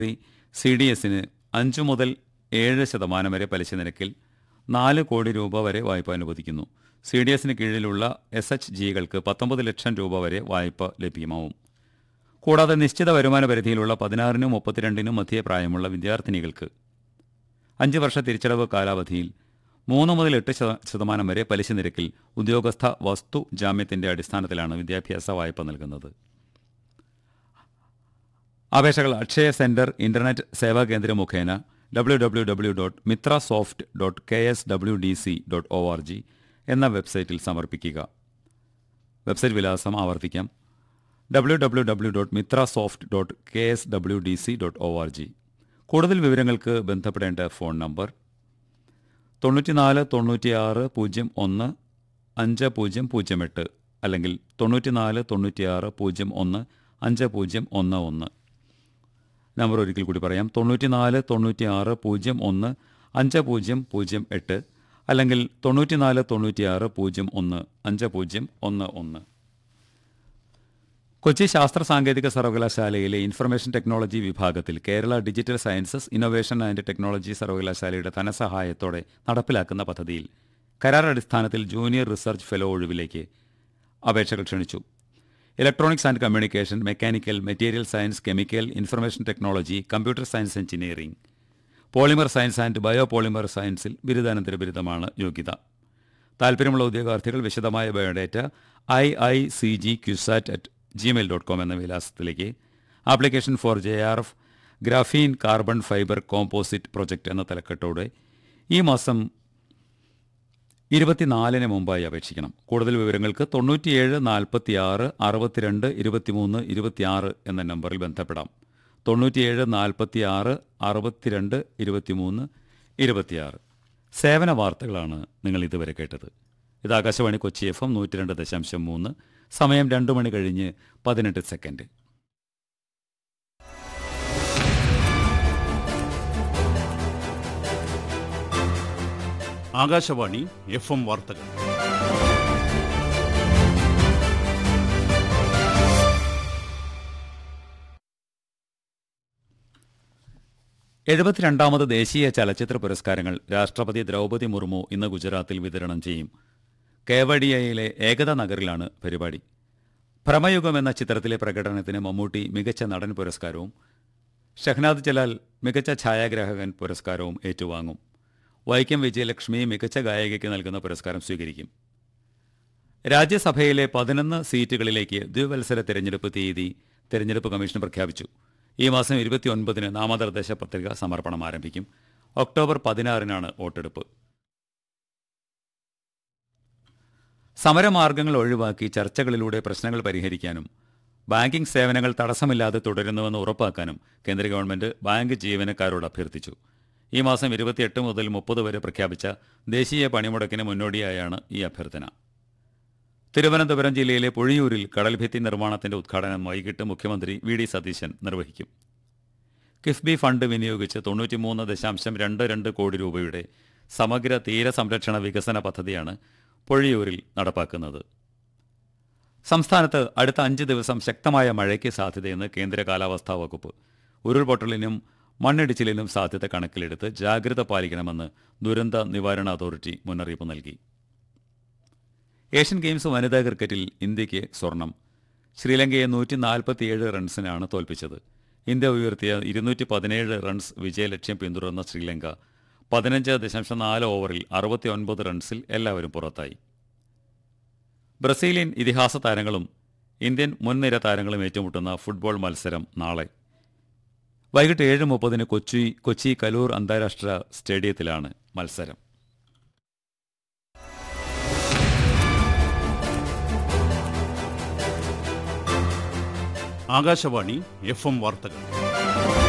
C D എസിന് അഞ്ച് മുതൽ ഏഴ് ശതമാനം വരെ പലിശ നിരക്കിൽ നാല് കോടി രൂപ വരെ വായ്പ അനുവദിക്കുന്നു സി ഡി എസിന് കീഴിലുള്ള എസ് എച്ച് ജികൾക്ക് പത്തൊമ്പത് ലക്ഷം രൂപ വരെ വായ്പ ലഭ്യമാവും കൂടാതെ നിശ്ചിത വരുമാന പരിധിയിലുള്ള പതിനാറിനും മുപ്പത്തിരണ്ടിനും മധ്യേ പ്രായമുള്ള വിദ്യാർത്ഥിനികൾക്ക് അഞ്ച് വർഷ തിരിച്ചടവ് കാലാവധിയിൽ മൂന്ന് മുതൽ എട്ട് ശത- ശതമാനം വരെ പലിശ നിരക്കിൽ ഉദ്യോഗസ്ഥ വസ്തു ജാമ്യത്തിന്റെ അടിസ്ഥാനത്തിലാണ് വിദ്യാഭ്യാസ വായ്പ നൽകുന്നത് അപേക്ഷകൾ അക്ഷയ സെന്റർ ഇന്റർനെറ്റ് സേവാ കേന്ദ്രം മുഖേന W W W dot Mithra soft dot K S W D C dot O R G എന്ന വെബ്സൈറ്റിൽ സമർപ്പിക്കുക വെബ്സൈറ്റ് വിലാസം ആവർത്തിക്കാം W W W dot Mithra soft dot K S W D C dot O R G കൂടുതൽ വിവരങ്ങൾക്ക് ബന്ധപ്പെടേണ്ട phone number തൊണ്ണൂറ്റിനാല് തൊണ്ണൂറ്റിയാറ് പൂജ്യം ഒന്ന് അഞ്ച് പൂജ്യം പൂജ്യം എട്ട് അല്ലെങ്കിൽ തൊണ്ണൂറ്റിനാല് തൊണ്ണൂറ്റിയാറ് പൂജ്യം ഒന്ന് അഞ്ച് പൂജ്യം ഒന്ന് ഒന്ന് നമ്പർ ഒരിക്കൽ കൂടി പറയാം തൊണ്ണൂറ്റിനാല് തൊണ്ണൂറ്റിയാറ് പൂജ്യം ഒന്ന് അഞ്ച് പൂജ്യം പൂജ്യം എട്ട് അല്ലെങ്കിൽ തൊണ്ണൂറ്റിനാല് തൊണ്ണൂറ്റിയാറ് പൂജ്യം ഒന്ന് അഞ്ച് പൂജ്യം ഒന്ന് ഒന്ന് കൊച്ചി ശാസ്ത്ര സാങ്കേതിക സർവകലാശാലയിലെ ഇൻഫർമേഷൻ ടെക്നോളജി വിഭാഗത്തിൽ Kerala digital sciences innovation and technology സർവകലാശാലയുടെ ധനസഹായത്തോടെ നടപ്പിലാക്കുന്ന പദ്ധതിയിൽ കരാർ അടിസ്ഥാനത്തിൽ ജൂനിയർ റിസർച്ച് ഫെലോ ഒഴിവിലേക്ക് അപേക്ഷകൾ ക്ഷണിച്ചു electronics and communication mechanical material science chemical information technology computer science engineering polymer science and bio polymer സയൻസിൽ ബിരുദാനന്തര ബിരുദമാണ് യോഗ്യത താല്പര്യമുള്ള ഉദ്യോഗാർത്ഥികൾ വിശദമായ biodata I I C G CUSAT at gmail dot com എന്ന വിലാസത്തിലേക്ക് application for J R F graphene carbon fibre composite project എന്ന തലക്കെട്ടോടെ ഈ മാസം ഇരുപത്തിനാലിന് മുമ്പായി അപേക്ഷിക്കണം കൂടുതൽ വിവരങ്ങൾക്ക് തൊണ്ണൂറ്റിയേഴ് നാൽപ്പത്തിയാറ് അറുപത്തിരണ്ട് ഇരുപത്തിമൂന്ന് ഇരുപത്തിയാറ് എന്ന നമ്പറിൽ ബന്ധപ്പെടാം തൊണ്ണൂറ്റിയേഴ് നാൽപ്പത്തിയാറ് അറുപത്തിരണ്ട് ഇരുപത്തിമൂന്ന് ഇരുപത്തിയാറ് സേവന വാർത്തകളാണ് നിങ്ങൾ ഇതുവരെ കേട്ടത് ഇത് ആകാശവാണി കൊച്ചി എഫ് എം നൂറ്റി രണ്ട് ദശാംശം മൂന്ന് സമയം രണ്ടു മണി കഴിഞ്ഞ് പതിനെട്ട് സെക്കൻഡ് ആകാശവാണി എഫ് എം വാർത്തകൾ എഴുപത്തിരണ്ടാമത് ദേശീയ ചലച്ചിത്ര പുരസ്കാരങ്ങൾ രാഷ്ട്രപതി ദ്രൗപദി മുർമു ഇന്ന് ഗുജറാത്തിൽ വിതരണം ചെയ്യും കേവഡിയയിലെ ഏകതാ നഗറിലാണ് പരിപാടി ഭ്രമയുഗം എന്ന ചിത്രത്തിലെ പ്രകടനത്തിന് മമ്മൂട്ടി മികച്ച നടൻ പുരസ്കാരവും ഷഹ്നാദ് ജലാൽ മികച്ച ഛായാഗ്രാഹകൻ പുരസ്കാരവും ഏറ്റുവാങ്ങും വൈക്കം വിജയലക്ഷ്മി മികച്ച ഗായികയ്ക്ക് നൽകുന്ന പുരസ്കാരം സ്വീകരിക്കും രാജ്യസഭയിലെ പതിനൊന്ന് സീറ്റുകളിലേക്ക് ദ്വിവത്സര തെരഞ്ഞെടുപ്പ് തീയതി തെരഞ്ഞെടുപ്പ് കമ്മീഷൻ പ്രഖ്യാപിച്ചു ഈ മാസം ഇരുപത്തിയൊൻപതിന് നാമനിർദ്ദേശ പത്രിക സമർപ്പണം ആരംഭിക്കും ഒക്ടോബർ പതിനാറിനാണ് വോട്ടെടുപ്പ് സമരമാർഗങ്ങൾ ഒഴിവാക്കി ചർച്ചകളിലൂടെ പ്രശ്നങ്ങൾ പരിഹരിക്കാനും ബാങ്കിംഗ് സേവനങ്ങൾ തടസ്സമില്ലാതെ തുടരുന്നുവെന്ന് ഉറപ്പാക്കാനും കേന്ദ്ര ഗവൺമെന്റ് ബാങ്ക് ജീവനക്കാരോട് അഭ്യർത്ഥിച്ചു ഈ മാസം ഇരുപത്തിയെട്ട് മുതൽ മുപ്പത് വരെ പ്രഖ്യാപിച്ച ദേശീയ പണിമുടക്കിന് മുന്നോടിയായാണ് ഈ അഭ്യർത്ഥന തിരുവനന്തപുരം ജില്ലയിലെ പൊഴിയൂരിൽ കടൽഭിത്തി നിർമ്മാണത്തിന്റെ ഉദ്ഘാടനം വൈകിട്ട് മുഖ്യമന്ത്രി വി ഡി സതീശൻ നിർവഹിക്കും കിഫ്ബി ഫണ്ട് വിനിയോഗിച്ച് തൊണ്ണൂറ്റിമൂന്ന് ദശാംശം രണ്ട് രണ്ട് കോടി രൂപയുടെ സമഗ്ര തീരസംരക്ഷണ വികസന പദ്ധതിയാണ് പൊഴിയൂരിൽ നടപ്പാക്കുന്നത് സംസ്ഥാനത്ത് അടുത്ത അഞ്ച് ദിവസം ശക്തമായ മഴയ്ക്ക് സാധ്യതയെന്ന് കേന്ദ്ര കാലാവസ്ഥാ വകുപ്പ് ഉരുൾപൊട്ടലിനും മണ്ണിടിച്ചിലിനും സാധ്യത കണക്കിലെടുത്ത് ജാഗ്രത പാലിക്കണമെന്ന് ദുരന്ത നിവാരണ അതോറിറ്റി മുന്നറിയിപ്പ് നൽകി ഏഷ്യൻ ഗെയിംസ് വനിതാ ക്രിക്കറ്റിൽ ഇന്ത്യയ്ക്ക് സ്വർണം ശ്രീലങ്കയെ നൂറ്റി നാൽപ്പത്തിയേഴ് റൺസിനാണ് തോൽപ്പിച്ചത് ഇന്ത്യ ഉയർത്തിയ ഇരുന്നൂറ്റി പതിനേഴ് റൺസ് വിജയലക്ഷ്യം പിന്തുടർന്ന ശ്രീലങ്ക പതിനഞ്ച് ദശാംശം നാല് ഓവറിൽ അറുപത്തി ഒൻപത് റൺസിൽ എല്ലാവരും പുറത്തായി ബ്രസീലിയൻ ഇതിഹാസ താരങ്ങളും ഇന്ത്യൻ മുൻനിര താരങ്ങളും ഏറ്റുമുട്ടുന്ന ഫുട്ബോൾ മത്സരം നാളെ വൈകിട്ട് ഏഴ് മുപ്പതിന് കൊച്ചി കൊച്ചി കലൂർ അന്താരാഷ്ട്ര സ്റ്റേഡിയത്തിലാണ് മത്സരം ആകാശവാണി എഫ് എം വാർത്തകൾ